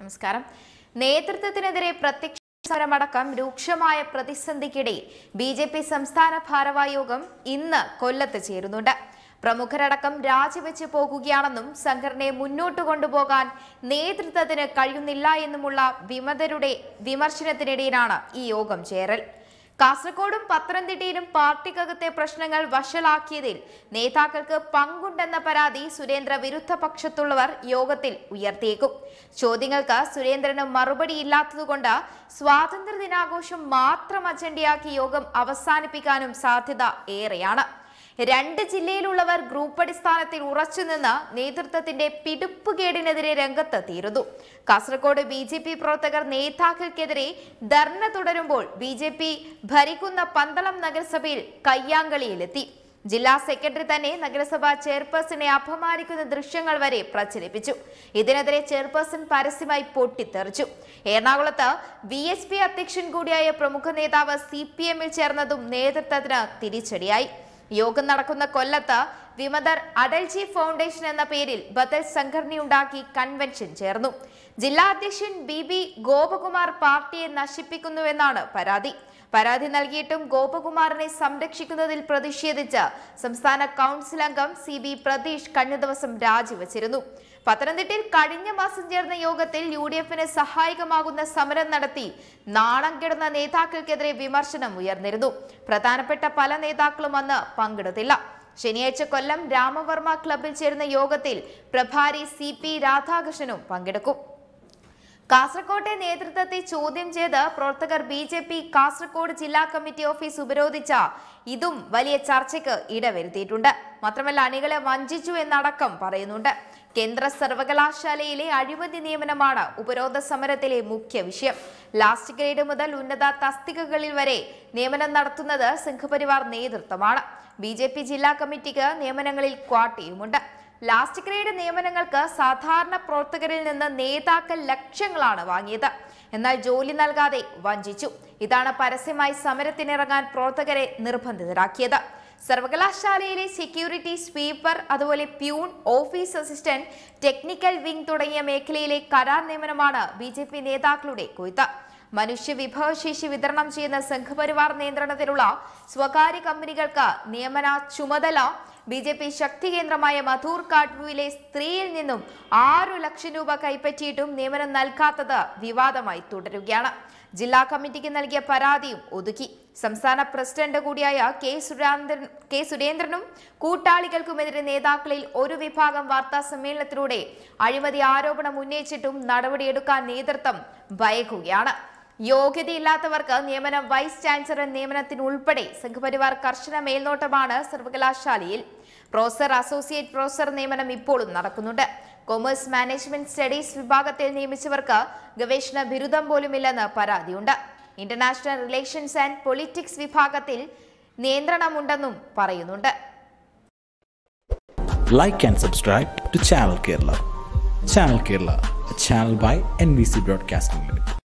നമസ്കാരം നേതൃത്വത്തിനെതിരെ പ്രത്യക്ഷ സമരമടക്കം രൂക്ഷമായ പ്രതിസന്ധിക്കിടെ ബി ജെ പി സംസ്ഥാന ഭാരവാഹി യോഗം ഇന്ന് കൊല്ലത്ത് ചേരുന്നുണ്ട് പ്രമുഖരടക്കം രാജിവെച്ച് പോകുകയാണെന്നും സംഘടനയെ മുന്നോട്ട് കൊണ്ടുപോകാൻ നേതൃത്വത്തിന് കഴിയുന്നില്ല എന്നുമുള്ള വിമതരുടെ വിമർശനത്തിനിടയിലാണ് ഈ യോഗം ചേരൽ കാസർഗോഡും പത്തനംതിട്ടയിലും പാർട്ടിക്കകത്തെ പ്രശ്നങ്ങൾ വഷളാക്കിയതിൽ നേതാക്കൾക്ക് പങ്കുണ്ടെന്ന പരാതി സുരേന്ദ്ര വിരുദ്ധ പക്ഷത്തുള്ളവർ യോഗത്തിൽ ഉയർത്തിയേക്കും ചോദ്യങ്ങൾക്ക് സുരേന്ദ്രന് മറുപടിയില്ലാത്തതുകൊണ്ട് സ്വാതന്ത്ര്യ ദിനാഘോഷം മാത്രം അജണ്ടയാക്കി യോഗം അവസാനിപ്പിക്കാനും സാധ്യത ഏറെയാണ് രണ്ട് ജില്ലയിലുള്ളവർ ഗ്രൂപ്പ് അടിസ്ഥാനത്തിൽ ഉറച്ചുനിന്ന് നേതൃത്വത്തിന്റെ പിടിപ്പുകേടിനെതിരെ രംഗത്തെത്തിയിരുന്നു കാസർഗോഡ് ബി ജെ പി പ്രവർത്തകർ നേതാക്കൾക്കെതിരെ ധർണ തുടരുമ്പോൾ ബി ജെ പി ഭരിക്കുന്ന പന്തളം നഗരസഭയിൽ കയ്യാങ്കളിയിലെത്തി ജില്ലാ സെക്രട്ടറി തന്നെ നഗരസഭാ ചെയർപേഴ്സണെ അപമാനിക്കുന്ന ദൃശ്യങ്ങൾ വരെ പ്രചരിപ്പിച്ചു ഇതിനെതിരെ ചെയർപേഴ്സൺ പരസ്യമായി പൊട്ടിത്തെറിച്ചു എറണാകുളത്ത് ബി എസ് പി അധ്യക്ഷൻ കൂടിയായ പ്രമുഖ നേതാവ് സി പി എമ്മിൽ ചേർന്നതും നേതൃത്വത്തിന് തിരിച്ചടിയായി യോഗം നടക്കുന്ന കൊല്ലത്ത് വിമതർ അടൽജി ഫൗണ്ടേഷൻ എന്ന പേരിൽ ബദൽ സംഘടനയുണ്ടാക്കി കൺവെൻഷൻ ചേർന്നു ജില്ലാ അധ്യക്ഷൻ ബി ബി ഗോപകുമാർ പാർട്ടിയെ നശിപ്പിക്കുന്നുവെന്നാണ് പരാതി പരാതി നൽകിയിട്ടും ഗോപകുമാറിനെ സംരക്ഷിക്കുന്നതിൽ പ്രതിഷേധിച്ച് സംസ്ഥാന കൗൺസിൽ അംഗം സി ബി പ്രതീഷ് കഴിഞ്ഞ ദിവസം രാജിവച്ചിരുന്നു പത്തനംതിട്ടയിൽ കഴിഞ്ഞ മാസം ചേർന്ന യോഗത്തിൽ യു ഡി എഫിന് സഹായകമാകുന്ന സമരം നടത്തി നാണം കെടുന്ന നേതാക്കൾക്കെതിരെ വിമർശനം ഉയർന്നിരുന്നു പ്രധാനപ്പെട്ട പല നേതാക്കളും അന്ന് പങ്കെടുത്തില്ല ശനിയാഴ്ച കൊല്ലം രാമവർമ്മ ക്ലബിൽ ചേരുന്ന യോഗത്തിൽ പ്രഭാരി സി പി രാധാകൃഷ്ണനും പങ്കെടുക്കും കാസർകോട്ടെ നേതൃത്വത്തെ ചോദ്യം ചെയ്ത് പ്രവർത്തകർ ബി ജെ പി കാസർകോട് ജില്ലാ കമ്മിറ്റി ഓഫീസ് ഉപരോധിച്ച ഇതും വലിയ ചർച്ചയ്ക്ക് ഇടവരുത്തിയിട്ടുണ്ട് മാത്രമല്ല അണികളെ വഞ്ചിച്ചു എന്നടക്കം പറയുന്നുണ്ട് കേന്ദ്ര സർവകലാശാലയിലെ അഴിമതി നിയമനമാണ് ഉപരോധ സമരത്തിലെ മുഖ്യ വിഷയം ലാസ്റ്റ് ഗ്രേഡ് മുതൽ ഉന്നത തസ്തികകളിൽ വരെ നിയമനം നടത്തുന്നത് സംഘപരിവാർ നേതൃത്വമാണ് ബി ജില്ലാ കമ്മിറ്റിക്ക് നിയമനങ്ങളിൽ ക്വാട്ടയുമുണ്ട് ലാസ്റ്റ് ഗ്രേഡ് നിയമനങ്ങൾക്ക് സാധാരണ പ്രവർത്തകരിൽ നിന്ന് നേതാക്കൾ ലക്ഷങ്ങളാണ് വാങ്ങിയത് എന്നാൽ ജോലി നൽകാതെ വഞ്ചിച്ചു ഇതാണ് പരസ്യമായി സമരത്തിനിറങ്ങാൻ പ്രവർത്തകരെ നിർബന്ധിതരാക്കിയത് സർവകലാശാലയിലെ സെക്യൂരിറ്റി സ്വീപ്പർ അതുപോലെ peon office assistant technical wing തുടങ്ങിയ മേഖലയിലെ കരാർ നിയമനമാണ് ബി ജെ പി നേതാക്കളുടെ കൊയ്ത്ത് മനുഷ്യ വിഭവശേഷി വിതരണം ചെയ്യുന്ന സംഘപരിവാർ നിയന്ത്രണത്തിലുള്ള സ്വകാര്യ കമ്പനികൾക്ക് നിയമന ചുമതല ബി ജെ പി ശക്തി കേന്ദ്രമായ മധൂർ കാട്ട്വുവിലെ സ്ത്രീയിൽ നിന്നും ആറു ലക്ഷം രൂപ കൈപ്പറ്റിയിട്ടും നിയമനം നൽകാത്തത് വിവാദമായി തുടരുകയാണ് ജില്ലാ കമ്മിറ്റിക്ക് നൽകിയ പരാതിയും ഒതുക്കി സംസ്ഥാന പ്രസിഡന്റ് കൂടിയായ കെ സുരേന്ദ്രൻ കെ സുരേന്ദ്രനും കൂട്ടാളികൾക്കുമെതിരെ നേതാക്കളിൽ ഒരു വിഭാഗം വാർത്താ സമ്മേളനത്തിലൂടെ അഴിമതി ആരോപണം ഉന്നയിച്ചിട്ടും നടപടിയെടുക്കാൻ നേതൃത്വം ഭയക്കുകയാണ് യോഗ്യതയില്ലാത്തവർക്ക് നിയമനം വൈസ് ചാൻസലർ നിയമനത്തിനുൾപ്പെടെ സംഘപരിവാർ കർശന മേൽനോട്ടമാണ് സർവകലാശാലയിൽ പ്രൊഫസർ അസോസിയേറ്റ് പ്രൊഫസർ നിയമനം ഇപ്പോഴും നടക്കുന്നുണ്ട് കൊമേഴ്സ് മാനേജ്മെന്റ് സ്റ്റഡീസ് വിഭാഗത്തിൽ നിയമിച്ചവർക്ക് ഗവേഷണ ബിരുദം പോലുമില്ലെന്ന് പരാതിയുണ്ട് ഇന്റർനാഷണൽ റിലേഷൻസ് ആൻഡ് പൊളിറ്റിക്സ് വിഭാഗത്തിൽ നിയന്ത്രണമുണ്ടെന്നും പറയുന്നുണ്ട് like and subscribe to Channel Kerala. Channel Kerala, a channel by NBC Broadcasting Limited.